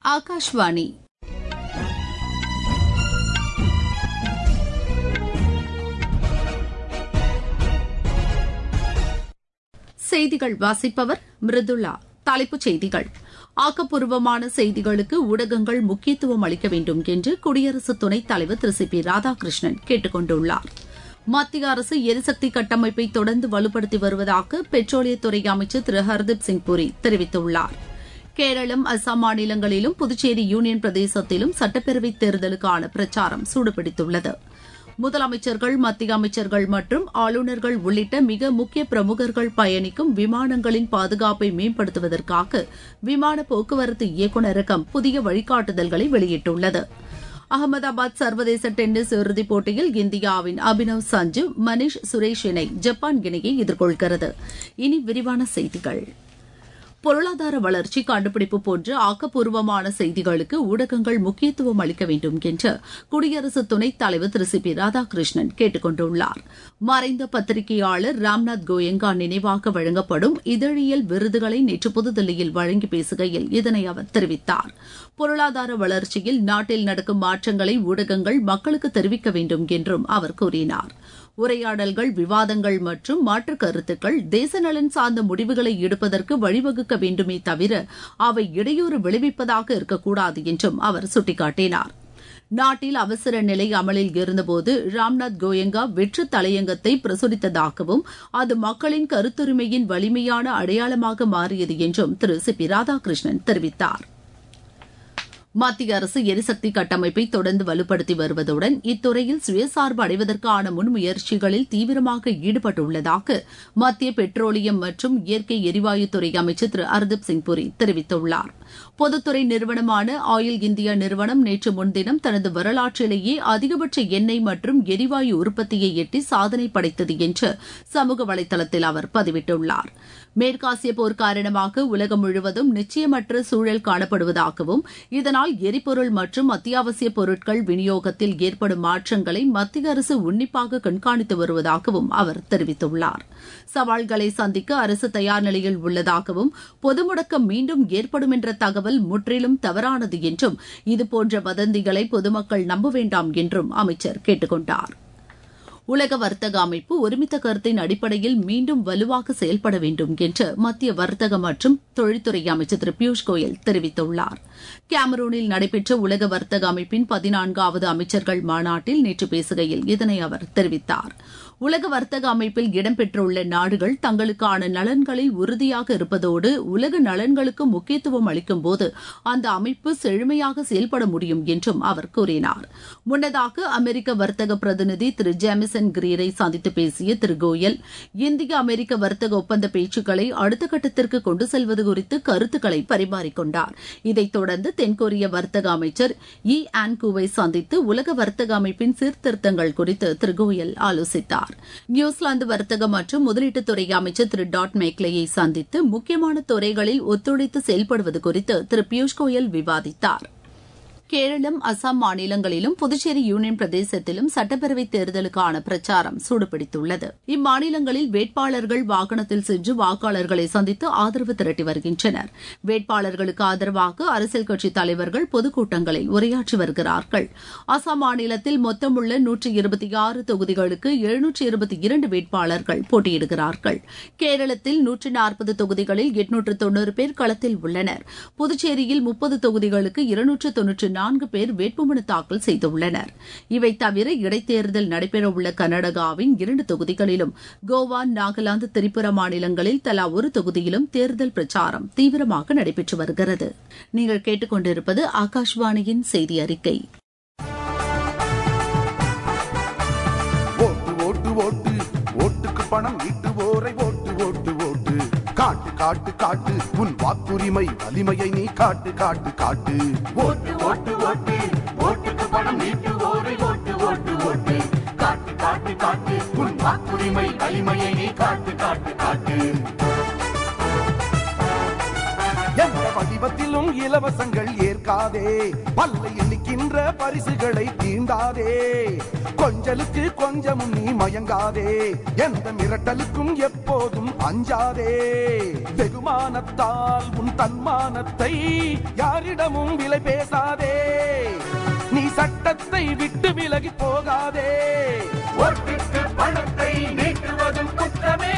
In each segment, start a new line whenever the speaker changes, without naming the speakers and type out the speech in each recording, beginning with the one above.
ஆகாஷ்வாணி செய்திகள் வாசிப்பவர் மிருதுளா தலைப்புச் செய்திகள் ஆக்கப்பூர்வமான செய்திகளுக்கு ஊடகங்கள் முக்கியத்துவம் அளிக்க வேண்டும் என்று குடியரசு துணைத் தலைவர் திரு சி பி ராதாகிருஷ்ணன் கேட்டுக் கொண்டுள்ளார் மத்திய அரசு எரிசக்தி கட்டமைப்பை தொடர்ந்து வலுப்படுத்தி வருவதாக பெட்ரோலியத்துறை அமைச்சர் திரு ஹர்தீப் சிங் புரி தெரிவித்துள்ளார் கேரளம் அசாம் மாநிலங்களிலும் புதுச்சேரி யூனியன் பிரதேசத்திலும் சட்டப்பேரவைத் தேர்தலுக்கான பிரச்சாரம் சூடுபிடித்துள்ளது முதலமைச்சர்கள் மத்திய அமைச்சர்கள் மற்றும் ஆளுநர்கள் உள்ளிட்ட மிக முக்கிய பிரமுகர்கள் பயணிக்கும் விமானங்களின் பாதுகாப்பை மேம்படுத்துவதற்காக விமான போக்குவரத்து இயக்குநரகம் புதிய வழிகாட்டுதல்களை வெளியிட்டுள்ளது அகமதாபாத் சர்வதேச டென்னிஸ் இறுதிப் போட்டியில் இந்தியாவின் அபினவ் சஞ்சு மனிஷ் சுரேஷ் இணை ஜப்பான் இணையை எதிர்கொள்கிறது இனி விரிவான செய்திகள் பொருளாதார வளர்ச்சி கண்டுபிடிப்பு போன்ற ஆக்கப்பூர்வமான செய்திகளுக்கு ஊடகங்கள் முக்கியத்துவம் அளிக்க வேண்டும் என்று குடியரசு துணைத் தலைவர் திரு சி பி ராதாகிருஷ்ணன் கேட்டுக் கொண்டுள்ளார் மறைந்த பத்திரிகையாளர் ராம்நாத் கோயங்கா நினைவாக வழங்கப்படும் இதழியல் விருதுகளை நேற்று புதுதில்லியில் வழங்கி பேசுகையில் இதனை அவர் தெரிவித்தார் பொருளாதார வளர்ச்சியில் நாட்டில் நடக்கும் மாற்றங்களை ஊடகங்கள் மக்களுக்கு தெரிவிக்க வேண்டும் என்றும் அவர் கூறினார் உரையாடல்கள் விவாதங்கள் மற்றும் மாற்றுக் கருத்துக்கள் தேச நலன் சார்ந்த முடிவுகளை எடுப்பதற்கு வழிவகுக்க வேண்டுமே தவிர அவை இடையூறு விளைவிப்பதாக இருக்கக்கூடாது என்றும் அவர் சுட்டிக்காட்டினார் நாட்டில் அவசர நிலை அமலில் இருந்தபோது ராம்நாத் கோயங்கா வெற்று தலையங்கத்தை பிரசுரித்ததாகவும் அது மக்களின் கருத்துரிமையின் வலிமையான அடையாளமாக மாறியது என்றும் திரு சி பி ராதாகிருஷ்ணன் தெரிவித்தாா் மத்திய அரசு எரிசக்தி கட்டமைப்பை தொடர்ந்து வலுப்படுத்தி வருவதுடன் இத்துறையில் சுயசார்பு அடைவதற்கான முன்முயற்சிகளில் தீவிரமாக ஈடுபட்டுள்ளதாக மத்திய பெட்ரோலியம் மற்றும் இயற்கை எரிவாயுத்துறை அமைச்சர் திரு ஹர்தீப் சிங் புரி தெரிவித்துள்ளார் பொதுத்துறை நிறுவனமான ஆயில் இந்தியா நிறுவனம் நேற்று முன்தினம் தனது வரலாற்றிலேயே அதிகபட்ச எண்ணெய் மற்றும் எரிவாயு உற்பத்தியை எட்டி சாதனை படைத்தது என்று சமூக வலைதளத்தில் அவர் பதிவிட்டுள்ளார் மேற்காசிய போர் காரணமாக உலகம் முழுவதும் நிச்சயமற்ற சூழல் காணப்படுவதாகவும் இதனால் எரிபொருள் மற்றும் அத்தியாவசிய பொருட்கள் விநியோகத்தில் ஏற்படும் மாற்றங்களை மத்திய அரசு உன்னிப்பாக கண்காணித்து வருவதாகவும் அவர் தெரிவித்துள்ளார் சவால்களை சந்திக்க அரசு தயார் நிலையில் உள்ளதாகவும் பொது முடக்கம் மீண்டும் ஏற்படும் என்ற தகவல் முற்றிலும் தவறானது என்றும் இதுபோன்ற வதந்திகளை பொதுமக்கள் நம்ப வேண்டாம் என்றும் அமைச்சர் கேட்டுக் கொண்டாா் உலக வர்த்தக அமைப்பு ஒருமித்த கருத்தின் அடிப்படையில் மீண்டும் வலுவாக செயல்பட வேண்டும் என்று மத்திய வர்த்தக மற்றும் தொழில்துறை அமைச்சர் திரு பியூஷ் கோயல் தெரிவித்துள்ளார் கேமரூனில் நடைபெற்ற உலக வர்த்தக அமைப்பின் பதினான்காவது அமைச்சர்கள் மாநாட்டில் நேற்று பேசுகையில் இதனை அவர் தெரிவித்தார் உலக வர்த்தக அமைப்பில் இடம்பெற்றுள்ள நாடுகள் தங்களுக்கான நலன்களில் உறுதியாக இருப்பதோடு உலக நலன்களுக்கு முக்கியத்துவம் அளிக்கும்போது அந்த அமைப்பு செழுமையாக செயல்பட முடியும் என்றும் அவர் கூறினார் முன்னதாக அமெரிக்க வர்த்தக பிரதிநிதி திரு ஜேமிசன் கிரீரை சந்தித்து பேசிய திரு கோயல் இந்திய அமெரிக்க வர்த்தக ஒப்பந்த பேச்சுக்களை அடுத்த கட்டத்திற்கு கொண்டு செல்வது குறித்து கருத்துக்களை பரிமாறிக்கொண்டார் இதைத் தொடர்ந்து தென்கொரிய வர்த்தக அமைச்சர் இ ஆன்கூவை சந்தித்து உலக வர்த்தக அமைப்பின் சீர்திருத்தங்கள் குறித்து திரு கோயல் ஆலோசித்தார் நியூசிலாந்து வர்த்தக மற்றும் முதலீட்டுத்துறை அமைச்சர் திரு டாட் மேக்லேயை சந்தித்து முக்கியமான துறைகளில் ஒத்துழைத்து செயல்படுவது குறித்து திரு பியூஷ் கோயல் விவாதித்தார் கேரளம் அசாம் மாநிலங்களிலும் புதுச்சேரி யூனியன் பிரதேசத்திலும் சட்டப்பேரவைத் தேர்தலுக்கான பிரச்சாரம் சூடுபிடித்துள்ளது இம்மாநிலங்களில் வேட்பாளர்கள் வாகனத்தில் சென்று வாக்காளர்களை சந்தித்து ஆதரவு திரட்டி வருகின்றனர் வேட்பாளர்களுக்கு ஆதரவாக அரசியல் கட்சித் தலைவர்கள் பொதுக்கூட்டங்களில் உரையாற்றி வருகிறார்கள் அசாம் மாநிலத்தில் மொத்தமுள்ள நூற்றி இருபத்தி ஆறு தொகுதிகளுக்கு எழுநூற்றி இருபத்தி இரண்டு வேட்பாளர்கள் போட்டியிடுகிறார்கள் கேரளத்தில் நூற்றி நாற்பது தொகுதிகளில் எட்நூற்று தொன்னூறு பேர் களத்தில் உள்ளனர் புதுச்சேரியில் முப்பது தொகுதிகளுக்கு இருநூற்று தொன்னூற்று நான்கு பேர் வேட்புமனு தாக்கல் செய்துள்ளனர் இவை தவிர இடைத்தேர்தல் நடைபெறவுள்ள கர்நாடகாவின் இரண்டு தொகுதிகளிலும் கோவா நாகாலாந்து திரிபுரா மாநிலங்களில் தலா ஒரு தொகுதியிலும் தேர்தல் பிரச்சாரம் தீவிரமாக நடைபெற்று வருகிறது நீங்கள் கேட்டுக்கொண்டிருப்பது ஆகாஷ்வாணியின் செய்தி அறிக்கை
ஓட்டு ஓட்டு ஓட்டு ஓட்டுக்கு பணம் ஈட்டுவோரை ஓட்டு ஓட்டு ஓட்டு காட்டு காட்டு காட்டு உன் வாக்குரிமை வலிமையை நீ காட்டு காட்டு காட்டு
ஓட்டு ஓட்டு ஓட்டு ஓட்டுக்கு பணம் நீட்டுவோரை ஓட்டு ஓட்டு ஓட்டு காட்டு காட்டு காட்டு உன் வாக்குரிமை வலிமையை நீ காட்டு காட்டு காட்டு
எந்த வடிவத்திலும் இலவசங்கள் ஏற்காதே பல்லை எண்ணிக்கின்ற என்ற பரிசுகளை தீண்டாதே கொஞ்சலுக்கு கொஞ்சமும் நீ மயங்காதே எந்த மிரட்டலுக்கும் எப்போதும் அஞ்சாதே வெகுமானத்தால் உன் தன்மானத்தை யாரிடமும் விலை பேசாதே நீ சட்டத்தை விட்டு விலகி போகாதே
ஓட்டுக்கு பணத்தை நீட்டுவதும் குற்றமே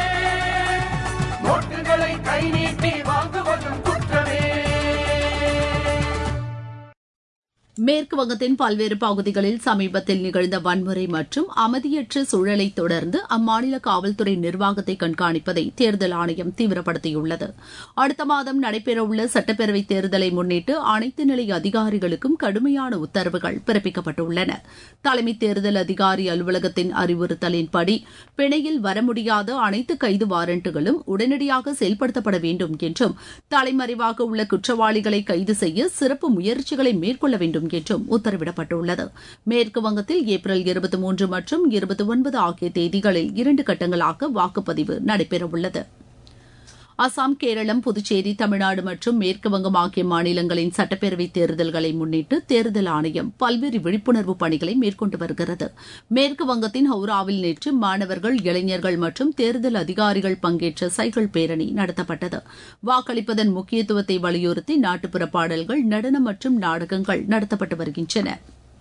நோட்டுகளை கை நீட்டி வாங்குவதும் குற்றமே
மேற்கு வங்கத்தின் பல்வேறு பகுதிகளில் சமீபத்தில் நிகழ்ந்த வன்முறை மற்றும் அமைதியற்ற சூழலை தொடர்ந்து அம்மாநில காவல்துறை நிர்வாகத்தை கண்காணிப்பதை தேர்தல் ஆணையம் தீவிரப்படுத்தியுள்ளது அடுத்த மாதம் நடைபெறவுள்ள சட்டப்பேரவைத் தேர்தலை முன்னிட்டு அனைத்து நிலை அதிகாரிகளுக்கும் கடுமையான உத்தரவுகள் பிறப்பிக்கப்பட்டுள்ளன தலைமை தேர்தல் அதிகாரி அலுவலகத்தின் அறிவுறுத்தலின்படி பிணையில் வர முடியாத அனைத்து கைது வாரண்டுகளும் உடனடியாக செயல்படுத்தப்பட வேண்டும் என்றும் தலைமறைவாக உள்ள குற்றவாளிகளை கைது செய்ய சிறப்பு முயற்சிகளை மேற்கொள்ள வேண்டும் என்றும் உத்தரவிடப்பட்டுள்ளது மேற்கு வங்கத்தில் ஏப்ரல் இருபத்தி மூன்று மற்றும் இருபத்தி ஒன்பது ஆகிய தேதிகளில் இரண்டு கட்டங்களாக வாக்குப்பதிவு நடைபெறவுள்ளது அசாம் கேரளம் புதுச்சேரி தமிழ்நாடு மற்றும் மேற்கு வங்கம் ஆகிய மாநிலங்களின் சட்டப்பேரவைத் தேர்தல்களை முன்னிட்டு தேர்தல் ஆணையம் பல்வேறு விழிப்புணர்வு பணிகளை மேற்கொண்டு வருகிறது மேற்கு வங்கத்தின் ஹவுராவில் நேற்று மாணவர்கள் இளைஞர்கள் மற்றும் தேர்தல் அதிகாரிகள் பங்கேற்ற சைக்கிள் பேரணி நடத்தப்பட்டது வாக்களிப்பதன் முக்கியத்துவத்தை வலியுறுத்தி நாட்டுப்புற பாடல்கள் நடனம் மற்றும் நாடகங்கள் நடத்தப்பட்டு வருகின்றன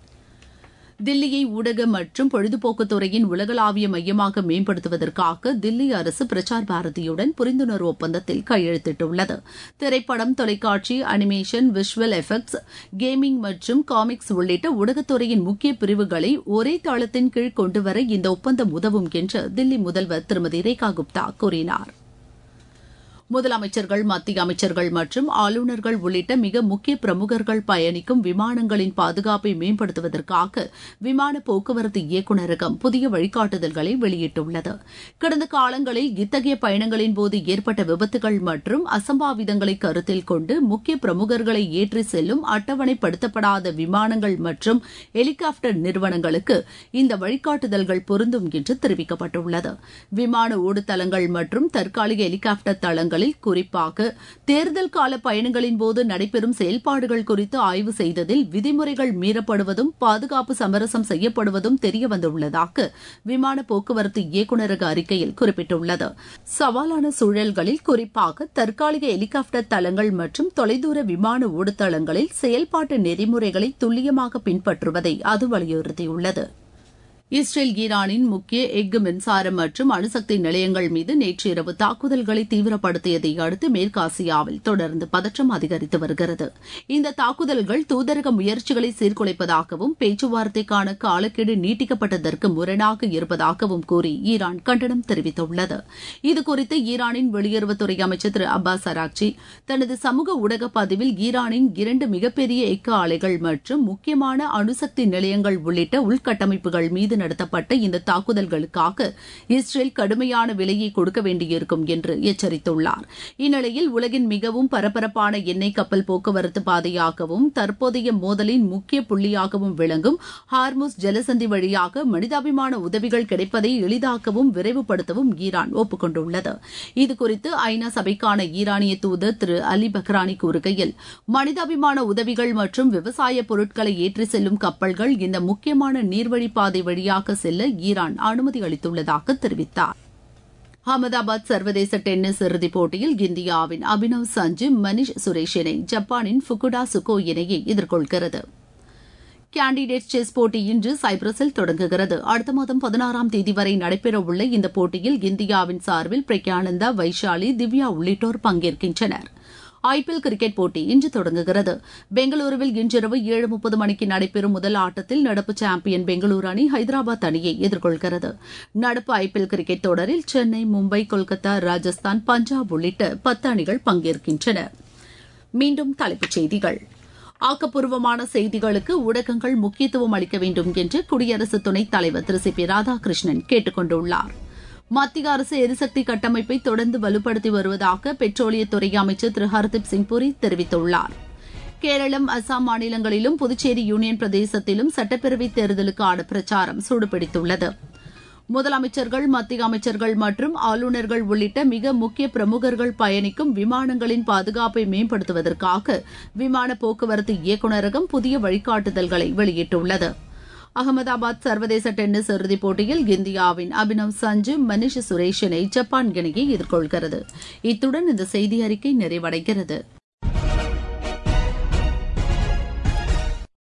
தில்லியை ஊடக மற்றும் பொழுதுபோக்கு துறையின் உலகளாவிய மையமாக மேம்படுத்துவதற்காக தில்லி அரசு பிரசார் பாரதியுடன் புரிந்துணர்வு ஒப்பந்தத்தில் கையெழுத்திட்டுள்ளது திரைப்படம் தொலைக்காட்சி அனிமேஷன் விஷுவல் எஃபெக்ட்ஸ் கேமிங் மற்றும் காமிக்ஸ் உள்ளிட்ட ஊடகத்துறையின் முக்கிய பிரிவுகளை ஒரே தளத்தின் கீழ் கொண்டுவர இந்த ஒப்பந்தம் உதவும் என்று தில்லி முதல்வர் திருமதி ரேகா குப்தா கூறினார் முதலமைச்சர்கள் மத்திய அமைச்சர்கள் மற்றும் ஆளுநர்கள் உள்ளிட்ட மிக முக்கிய பிரமுகர்கள் பயணிக்கும் விமானங்களின் பாதுகாப்பை மேம்படுத்துவதற்காக விமான போக்குவரத்து இயக்குநரகம் புதிய வழிகாட்டுதல்களை வெளியிட்டுள்ளது கடந்த காலங்களில் இத்தகைய பயணங்களின் போது ஏற்பட்ட விபத்துகள் மற்றும் அசம்பாவிதங்களை கருத்தில் கொண்டு முக்கிய பிரமுகர்களை ஏற்றி செல்லும் அட்டவணைப்படுத்தப்படாத விமானங்கள் மற்றும் ஹெலிகாப்டர் நிறுவனங்களுக்கு இந்த வழிகாட்டுதல்கள் பொருந்தும் என்று தெரிவிக்கப்பட்டுள்ளது விமான ஓடுதளங்கள் மற்றும் தற்காலிக ஹெலிகாப்டர் தளங்களில் குறிப்பாக தேர்தல் கால பயணங்களின் போது நடைபெறும் செயல்பாடுகள் குறித்து ஆய்வு செய்ததில் விதிமுறைகள் மீறப்படுவதும் பாதுகாப்பு சமரசம் செய்யப்படுவதும் தெரியவந்துள்ளதாக விமான போக்குவரத்து இயக்குநரக அறிக்கையில் குறிப்பிட்டுள்ளது சவாலான சூழல்களில் குறிப்பாக தற்காலிக ஹெலிகாப்டர் தளங்கள் மற்றும் தொலைதூர விமான ஓடுதளங்களில் செயல்பாட்டு நெறிமுறைகளை துல்லியமாக பின்பற்றுவதை அது வலியுறுத்தியுள்ளது இஸ்ரேல் ஈரானின் முக்கிய எஃகு மின்சாரம் மற்றும் அணுசக்தி நிலையங்கள் மீது நேற்று இரவு தாக்குதல்களை தீவிரப்படுத்தியதை அடுத்து மேற்காசியாவில் தொடர்ந்து பதற்றம் அதிகரித்து வருகிறது இந்த தாக்குதல்கள் தூதரக முயற்சிகளை சீர்குலைப்பதாகவும் பேச்சுவார்த்தைக்கான காலக்கெடு நீட்டிக்கப்பட்டதற்கு முரணாக இருப்பதாகவும் கூறி ஈரான் கண்டனம் தெரிவித்துள்ளது இதுகுறித்து ஈரானின் வெளியுறவுத்துறை அமைச்சர் திரு அப்பாஸ் அராக்சி தனது சமூக ஊடக பதிவில் ஈரானின் இரண்டு மிகப்பெரிய எஃகு ஆலைகள் மற்றும் முக்கியமான அணுசக்தி நிலையங்கள் உள்ளிட்ட உள்கட்டமைப்புகள் மீது நடத்தப்பட்ட இந்த தாக்குதல்களுக்காக இஸ்ரேல் கடுமையான விலையை கொடுக்க வேண்டியிருக்கும் என்று எச்சரித்துள்ளார் இந்நிலையில் உலகின் மிகவும் பரபரப்பான எண்ணெய் கப்பல் போக்குவரத்து பாதையாகவும் தற்போதைய மோதலின் முக்கிய புள்ளியாகவும் விளங்கும் ஹார்முஸ் ஜலசந்தி வழியாக மனிதாபிமான உதவிகள் கிடைப்பதை எளிதாக்கவும் விரைவுபடுத்தவும் ஈரான் ஒப்புக்கொண்டுள்ளது இதுகுறித்து ஐநா சபைக்கான ஈரானிய தூதர் திரு அலி பக்ரானி கூறுகையில் மனிதாபிமான உதவிகள் மற்றும் விவசாய பொருட்களை ஏற்றி செல்லும் கப்பல்கள் இந்த முக்கியமான நீர்வழிப்பாதை வழியாக செல்ல ஈரான் அனுமதி அளித்துள்ளதாக தெரிவித்தார் அகமதாபாத் சர்வதேச டென்னிஸ் இறுதிப் போட்டியில் இந்தியாவின் அபினவ் சஞ்சு மனிஷ் சுரேஷ் இணை ஜப்பானின் ஃபுகுடா சுகோ இணையை எதிர்கொள்கிறது கேண்டிடேட் செஸ் போட்டி இன்று சைப்ரஸில் தொடங்குகிறது அடுத்த மாதம் பதினாறாம் தேதி வரை நடைபெறவுள்ள இந்த போட்டியில் இந்தியாவின் சார்பில் பிரக்யானந்தா வைஷாலி திவ்யா உள்ளிட்டோர் பங்கேற்கின்றனர் ஐபிஎல் கிரிக்கெட் போட்டி இன்று தொடங்குகிறது பெங்களூருவில் இன்றிரவு ஏழு முப்பது மணிக்கு நடைபெறும் முதல் ஆட்டத்தில் நடப்பு சாம்பியன் பெங்களூரு அணி ஹைதராபாத் அணியை எதிர்கொள்கிறது நடப்பு ஐபிஎல் கிரிக்கெட் தொடரில் சென்னை மும்பை கொல்கத்தா ராஜஸ்தான் பஞ்சாப் உள்ளிட்ட பத்து அணிகள் பங்கேற்கின்றன மீண்டும் தலைப்புச் செய்திகள் ஆக்கப்பூர்வமான செய்திகளுக்கு ஊடகங்கள் முக்கியத்துவம் அளிக்க வேண்டும் என்று குடியரசு துணைத் தலைவர் திரு சி பி ராதாகிருஷ்ணன் கேட்டுக் கொண்டுள்ளார் மத்திய அரசு எரிசக்தி கட்டமைப்பை தொடர்ந்து வலுப்படுத்தி வருவதாக பெட்ரோலியத்துறை அமைச்சர் திரு ஹர்தீப் சிங் புரி தெரிவித்துள்ளார் கேரளம் அசாம் மாநிலங்களிலும் புதுச்சேரி யூனியன் பிரதேசத்திலும் சட்டப்பேரவைத் தேர்தலுக்கான பிரச்சாரம் சூடுபிடித்துள்ளது முதலமைச்சர்கள் மத்திய அமைச்சர்கள் மற்றும் ஆளுநர்கள் உள்ளிட்ட மிக முக்கிய பிரமுகர்கள் பயணிக்கும் விமானங்களின் பாதுகாப்பை மேம்படுத்துவதற்காக விமான போக்குவரத்து இயக்குநரகம் புதிய வழிகாட்டுதல்களை வெளியிட்டுள்ளது அகமதாபாத் சர்வதேச டென்னிஸ் இறுதிப் போட்டியில் இந்தியாவின் அபினவ் சஞ்சு மனிஷ் சுரேஷ் இணை ஜப்பான் இணையை எதிர்கொள்கிறது இத்துடன் இந்த செய்தி அறிக்கை நிறைவடைகிறது